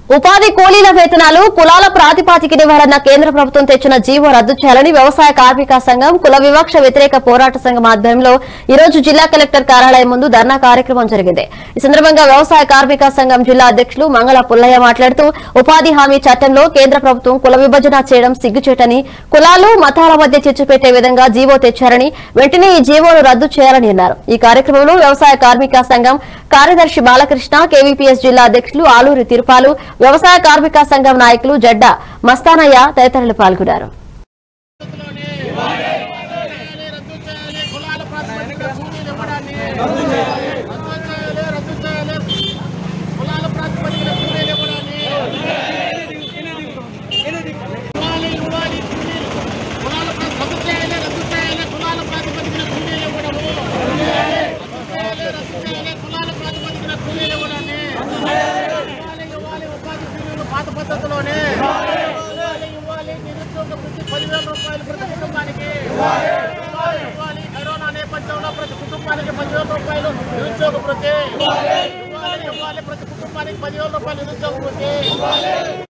ఉపాధి కూలీల వేతనాలు కులాల ప్రాతిపాదిక నివారణ కేంద్ర ప్రభుత్వం తెచ్చిన జీవో రద్దు చేయాలని వ్యవసాయ కార్మిక సంఘం కుల వివక్ష వ్యతిరేక పోరాట సంఘం ఆధ్వర్యంలో ఈ రోజు జిల్లా కలెక్టర్ కార్యాలయం ముందు ధర్నా కార్యక్రమం జరిగింది ఈ సందర్భంగా వ్యవసాయ కార్మిక సంఘం జిల్లా అధ్యక్షులు మంగళ పుల్లయ్య మాట్లాడుతూ ఉపాధి హామీ చట్టంలో కేంద్ర ప్రభుత్వం కుల విభజన చేయడం సిగ్గుచేటని కులాలు మతాల మధ్య చిచ్చు పెట్టే విధంగా జీవో తెచ్చారని వెంటనే ఈ జీవోను రద్దు చేయాలని అన్నారు ఈ కార్యక్రమంలో వ్యవసాయ కార్మిక సంఘం కార్యదర్శి బాలకృష్ణ కేవీపీఎస్ జిల్లా అధ్యక్షులు ఆలూరి తిరుపాలు వ్యవసాయ కార్మిక సంఘం నాయకులు జడ్డ మస్తానయ్య తదితరులు పాల్గొన్నారు రద్దు చేయాలి కులాల ప్రాతిపదిక కూలీలు ఇవ్వడాన్ని రద్దు చేయాలి రద్దు చేయాలి కులాల ప్రాతిపదికన కూలీలు ఇవ్వడాన్ని ఇవ్వాలి ఇవ్వాలి కూలీలు కులాల ప్రా- రద్దు చేయాలి రద్దు చేయాలి కులాల ప్రాతిపదికన కూలీలు ఇవ్వడము రద్దు చేయాలి రద్దు చేయాలి కులాల ప్రాతిపదికన కూలీలు ఇవ్వడాన్ని ఇవ్వాలి ఇవ్వాలి ఉపాధి కూలీలు పాత పద్ధతిలోనే ఇవ్వాలి ఇవ్వాలి నిరుద్యోగ వృత్తి పదివేల రూపాయలు ప్రతి కుటుంబానికి ఇవ్వాలి ఇవ్వాలి కరోనా నేపథ్యంలో ప్రతి కుటుంబానికి పదివేల రూపాయలు నిరుద్యోగ వృత్తి ఇవ్వాలి ఇవ్వాలి ప్రతి కుటుంబానికి పదివేల రూపాయలు నిరుద్యోగ వృత్తి